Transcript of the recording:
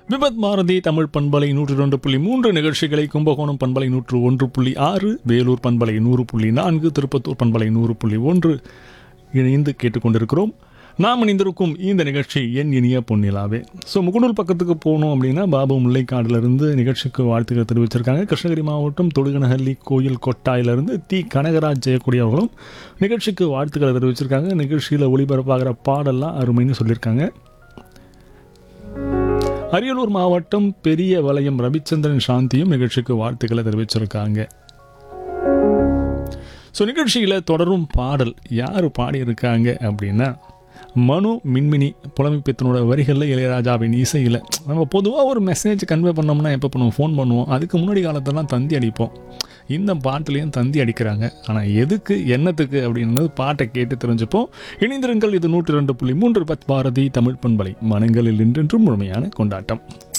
விபத் பாரதி தமிழ் பண்பலை நூற்று ரெண்டு புள்ளி மூன்று நிகழ்ச்சிகளை கும்பகோணம் பண்பலை நூற்று ஒன்று புள்ளி ஆறு வேலூர் பண்பலை நூறு புள்ளி நான்கு திருப்பத்தூர் பண்பலை நூறு புள்ளி ஒன்று இணைந்து கேட்டுக்கொண்டிருக்கிறோம் நாம் இணைந்திருக்கும் இந்த நிகழ்ச்சி என் இனிய பொன்னிலாவே ஸோ முகநூல் பக்கத்துக்கு போனோம் அப்படின்னா பாபு முல்லைக்காடுலேருந்து நிகழ்ச்சிக்கு வாழ்த்துக்கள் தெரிவிச்சிருக்காங்க கிருஷ்ணகிரி மாவட்டம் தொடுகனஹள்ளி கோயில் கொட்டாயிலிருந்து தி கனகராஜ் ஜெயக்குடி அவர்களும் நிகழ்ச்சிக்கு வாழ்த்துக்களை தெரிவிச்சிருக்காங்க நிகழ்ச்சியில் ஒளிபரப்பாகிற பாடெல்லாம் அருமைன்னு சொல்லியிருக்காங்க அரியலூர் மாவட்டம் பெரிய வலயம் ரவிச்சந்திரன் சாந்தியும் நிகழ்ச்சிக்கு வாழ்த்துக்களை தெரிவிச்சிருக்காங்க ஸோ நிகழ்ச்சியில் தொடரும் பாடல் யார் பாடியிருக்காங்க அப்படின்னா மனு மின்மினி புலமைப்பித்தனோட வரிகளில் இளையராஜாவின் இசையில் நம்ம பொதுவாக ஒரு மெசேஜ் கன்வே பண்ணோம்னா எப்போ பண்ணுவோம் ஃபோன் பண்ணுவோம் அதுக்கு முன்னாடி காலத்தெல்லாம் தந்தி அடிப்போம் இந்த பாட்டுலேயும் தந்தி அடிக்கிறாங்க ஆனால் எதுக்கு என்னத்துக்கு அப்படின்றது பாட்டை கேட்டு தெரிஞ்சுப்போம் இணைந்திருங்கள் இது நூற்றி ரெண்டு புள்ளி மூன்று பத் பாரதி தமிழ் பண்பலை மனங்களில் இன்றென்றும் முழுமையான கொண்டாட்டம்